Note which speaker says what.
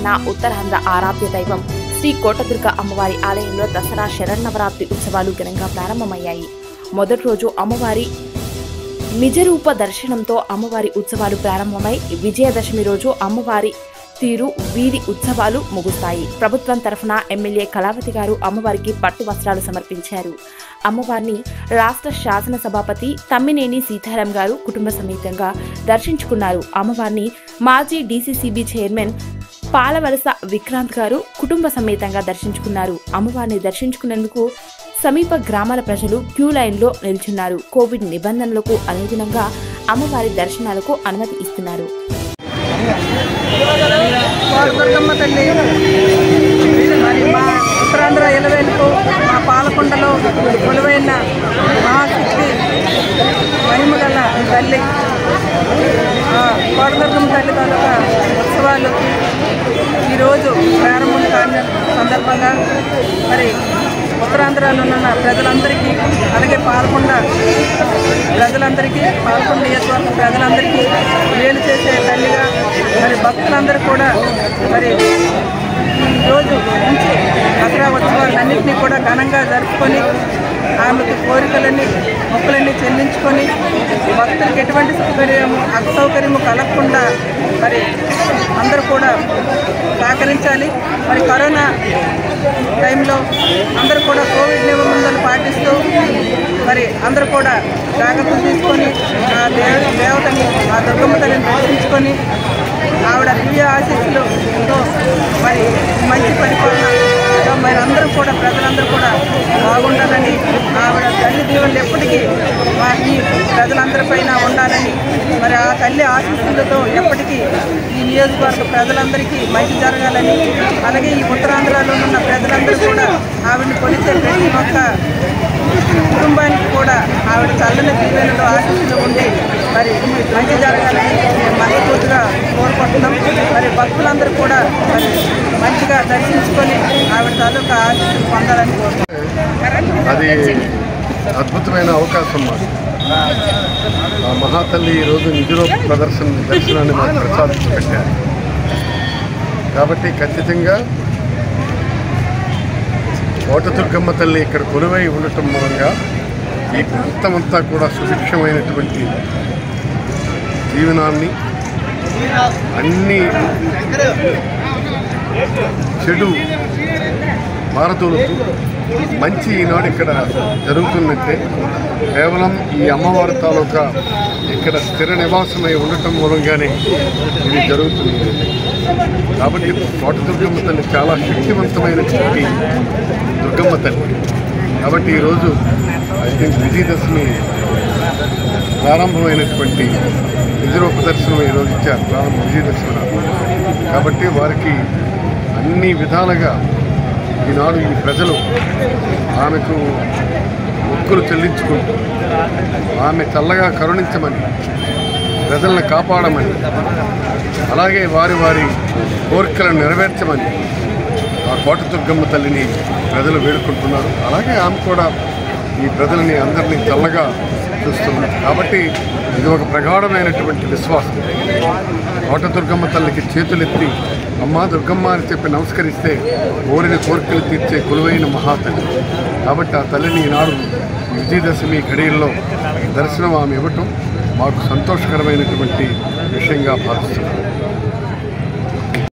Speaker 1: ఉన్న ఉత్తరాంధ్ర ఆరాధ్య దైవం శ్రీ కోటదుర్గ అమ్మవారి ఆలయంలో దసరా శరన్నవరాత్రి ఉత్సవాలు ఘనంగా ప్రారంభమయ్యాయి మొదటి రోజు అమ్మవారి నిజరూప దర్శనంతో అమ్మవారి ఉత్సవాలు ప్రారంభమై విజయదశమి రోజు అమ్మవారి తీరు వీధి ఉత్సవాలు ముగుస్తాయి ప్రభుత్వం తరఫున ఎమ్మెల్యే కళావతి గారు అమ్మవారికి పట్టు వస్త్రాలు సమర్పించారు అమ్మవారిని రాష్ట్ర శాసన సభాపతి తమ్మినేని సీతారాం గారు కుటుంబ సమేతంగా దర్శించుకున్నారు అమ్మవారిని మాజీ డీసీసీబీ చైర్మన్ పాలవలస విక్రాంత్ గారు కుటుంబ సమేతంగా దర్శించుకున్నారు అమ్మవారిని దర్శించుకునేందుకు సమీప గ్రామాల ప్రజలు క్యూ లైన్లో నిల్చున్నారు కోవిడ్ నిబంధనలకు అనుగుణంగా అమ్మవారి దర్శనాలకు అనుమతి ఇస్తున్నారు
Speaker 2: దుర్గమ్మ తల్లి మరి మా ఉత్తరాంధ్ర ఎలవేలుకు మా పాలకొండలో కొలువైన మహాశక్తి మహిమగల తల్లి ఆ కోటదుర్గమ్మ తల్లి తాలూకా ఉత్సవాలు ఈరోజు ప్రారంభం కాని సందర్భంగా మరి ఉత్తరాంధ్రలో ఉన్న ప్రజలందరికీ అలాగే పాల్గొండ ప్రజలందరికీ పాల్గొండ నియోజకవర్గ ప్రజలందరికీ మేలు చేసే తల్లిగా మరి భక్తులందరూ కూడా మరి ఈ రోజు నుంచి దసరా ఉత్సవాలన్నింటినీ కూడా ఘనంగా జరుపుకొని ఆమెకు కోరికలన్నీ మొక్కులన్నీ చెల్లించుకొని భక్తులకు ఎటువంటి సౌకర్యము అసౌకర్యము కలగకుండా మరి అందరూ కూడా సహకరించాలి మరి కరోనా టైంలో అందరూ కూడా కోవిడ్ నిబంధనలు పాటిస్తూ మరి అందరూ కూడా జాగ్రత్తలు తీసుకొని ఆ దేవ దేవతని ఆ దుర్గమ్మ తల్లిని దర్శించుకొని ఆవిడ దివ్య ఆశీస్సులతో మరి మంచి పరిపాలనలో మరి అందరూ కూడా ప్రజలందరూ కూడా బాగుండాలని ఆవిడ తల్లి దీవెనలు ఎప్పటికీ మా ఈ ప్రజలందరిపైన ఉండాలని మరి ఆ తల్లి ఆశీస్సులతో ఎప్పటికీ ఈ నియోజకవర్గ ప్రజలందరికీ మంచి జరగాలని అలాగే ఈ ఉత్తరాంధ్రలో ఉన్న ప్రజలందరూ కూడా ఆవిడని కొలిచే ప్రతి ఒక్క కుటుంబానికి కూడా ఆవిడ చల్లని దీవెనలు ఆశీస్సులు ఉండి మరి మంచి జరగాలని మేము మనస్ఫూర్తిగా కోరుకుంటున్నాం మరి భక్తులందరూ కూడా మరి మంచిగా దర్శించుకొని ఆవిడ తాలూకా ఆశీస్సులు పొందాలని కోరుకుంటున్నాం
Speaker 3: అది అద్భుతమైన అవకాశం మాకు ఆ మహాతల్లి ఈరోజు నిధిలో ప్రదర్శన దర్శనాన్ని మాకు ప్రసాదించి పెట్టారు కాబట్టి ఖచ్చితంగా కోటదుర్గమ్మ తల్లి ఇక్కడ కొలువై ఉండటం మూలంగా ఈ ప్రాంతమంతా కూడా సుభిక్షమైనటువంటి జీవనాన్ని అన్ని చెడు మారతోలుతూ మంచి ఈనాడు ఇక్కడ జరుగుతుందంటే కేవలం ఈ అమ్మవారి తాలూకా ఇక్కడ స్థిర నివాసమై ఉండటం మూలంగానే ఇది జరుగుతుంది కాబట్టి కోట దుర్గమ్మ తల్లి చాలా శక్తివంతమైనటువంటి దుర్గమ్మ తల్లి కాబట్టి ఈరోజు ఐ థింక్ విజయదశమి ప్రారంభమైనటువంటి విజయరూప దర్శనం ఈరోజు ఇచ్చారు ప్రారంభ విజయదశమి నాడు. కాబట్టి వారికి అన్ని విధాలుగా ఈనాడు ఈ ప్రజలు ఆమెకు మొక్కులు చెల్లించుకుంటూ ఆమె చల్లగా కరుణించమని ప్రజలను కాపాడమని అలాగే వారి వారి కోరికలను నెరవేర్చమని ఆ కోట దుర్గమ్మ తల్లిని ప్రజలు వేడుకుంటున్నారు అలాగే ఆమె కూడా ఈ ప్రజలని అందరినీ చల్లగా చూస్తున్నారు కాబట్టి ఇది ఒక ప్రగాఢమైనటువంటి విశ్వాసం కోట దుర్గమ్మ తల్లికి చేతులెత్తి అమ్మా దుర్గమ్మ అని చెప్పి నమస్కరిస్తే కోరిన కోరికలు తీర్చే కొలువైన మహాతల్లి కాబట్టి ఆ తల్లిని ఈనాడు విజయదశమి ఘడియల్లో దర్శనం ఆమె ఇవ్వటం మాకు సంతోషకరమైనటువంటి విషయంగా భావిస్తున్నాం